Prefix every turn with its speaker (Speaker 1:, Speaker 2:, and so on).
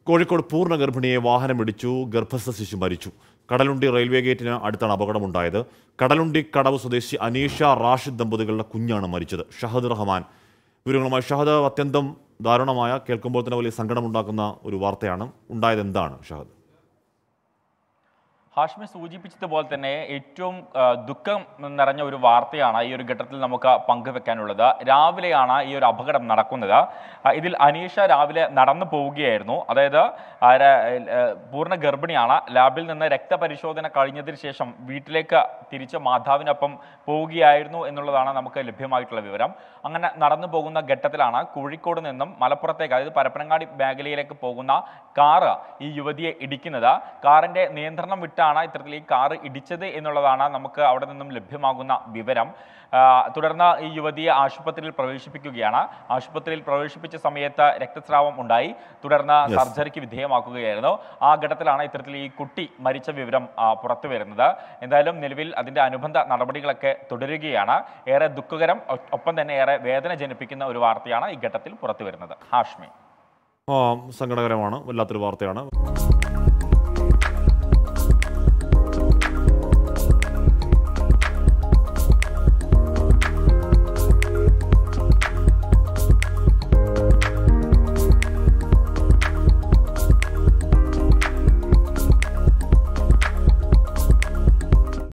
Speaker 1: കോഴിക്കോട് പൂർണ്ണ ഗർഭിണിയെ വാഹനമിടിച്ചു ഗർഭസ്ഥ ശിശു മരിച്ചു കടലുണ്ടി റെയിൽവേ ഗേറ്റിന് അടുത്താണ് അപകടമുണ്ടായത് കടലുണ്ടി കടവ് സ്വദേശി അനീഷ റാഷിദ് ദമ്പതികളുടെ കുഞ്ഞാണ് മരിച്ചത് ഷഹദ് റഹ്മാൻ വിവരങ്ങളുമായി ഷഹദ് അത്യന്തം ദാരുണമായ കേൾക്കുമ്പോൾ തന്നെ വലിയ സങ്കടമുണ്ടാക്കുന്ന ഒരു വാർത്തയാണ് ഉണ്ടായത് എന്താണ് ഷഹദ്
Speaker 2: ഹാഷ്മി സൂചിപ്പിച്ചതുപോലെ തന്നെ ഏറ്റവും ആ, ദുഃഖം നിറഞ്ഞ ഒരു വാർത്തയാണ് ഈ ഒരു ഘട്ടത്തിൽ നമുക്ക് പങ്കുവെക്കാനുള്ളത് രാവിലെയാണ് ഈ ഒരു അപകടം നടക്കുന്നത് ആ, ഇതിൽ അനീഷ രാവിലെ നടന്നു പോവുകയായിരുന്നു അതായത് ആ, ര- ആ, പൂർണ്ണ ഗർഭിണിയാണ് ലാബിൽ നിന്ന് രക്തപരിശോധന കഴിഞ്ഞതിന് ശേഷം വീട്ടിലേക്ക് തിരിച്ച് മാതാവിനൊപ്പം പോവുകയായിരുന്നു എന്നുള്ളതാണ് നമുക്ക് ലഭ്യമായിട്ടുള്ള വിവരം അങ്ങനെ നടന്നു പോകുന്ന ഘട്ടത്തിലാണ് കോഴിക്കോട് നിന്നും മലപ്പുറത്തേക്ക് അതായത് പരപ്പനങ്ങാടി മേഖലയിലേക്ക് പോകുന്ന കാറ് ഈ യുവതിയെ ഇടിക്കുന്നത് കാറിന്റെ നിയന്ത്രണം വിട്ടാണ് ഇത്തരത്തിൽ ഈ കാറ് ഇടിച്ചത് എന്നുള്ളതാണ് നമുക്ക് അവിടെ നിന്നും ലഭ്യമാകുന്ന വിവരം ആ, തുടർന്ന് ഈ യുവതിയെ ആശുപത്രിയിൽ പ്രവേശിപ്പിക്കുകയാണ് ആശുപത്രിയിൽ പ്രവേശിപ്പിച്ച സമയത്ത് രക്തസ്രാവം ഉണ്ടായി തുടർന്ന് സർജറിക്ക് വിധേയമാക്കുകയായിരുന്നു ആ ഘട്ടത്തിലാണ് ഇത്തരത്തിൽ ഈ കുട്ടി മരിച്ച വിവരം ആ, പുറത്തു വരുന്നത് എന്തായാലും നിലവിൽ അതിന്റെ അനുബന്ധ നടപടികളൊക്കെ തുടരുകയാണ് ഏറെ ദുഃഖകരം ഒ- ഒപ്പം തന്നെ ഏറെ വേദന ജനിപ്പിക്കുന്ന ഒരു വാർത്തയാണ് ഈ ഘട്ടത്തിൽ പുറത്തു വരുന്നത് ഹാഷ്മി
Speaker 1: ആ, സങ്കടകരമാണ് വല്ലാത്തൊരു വാർത്തയാണ്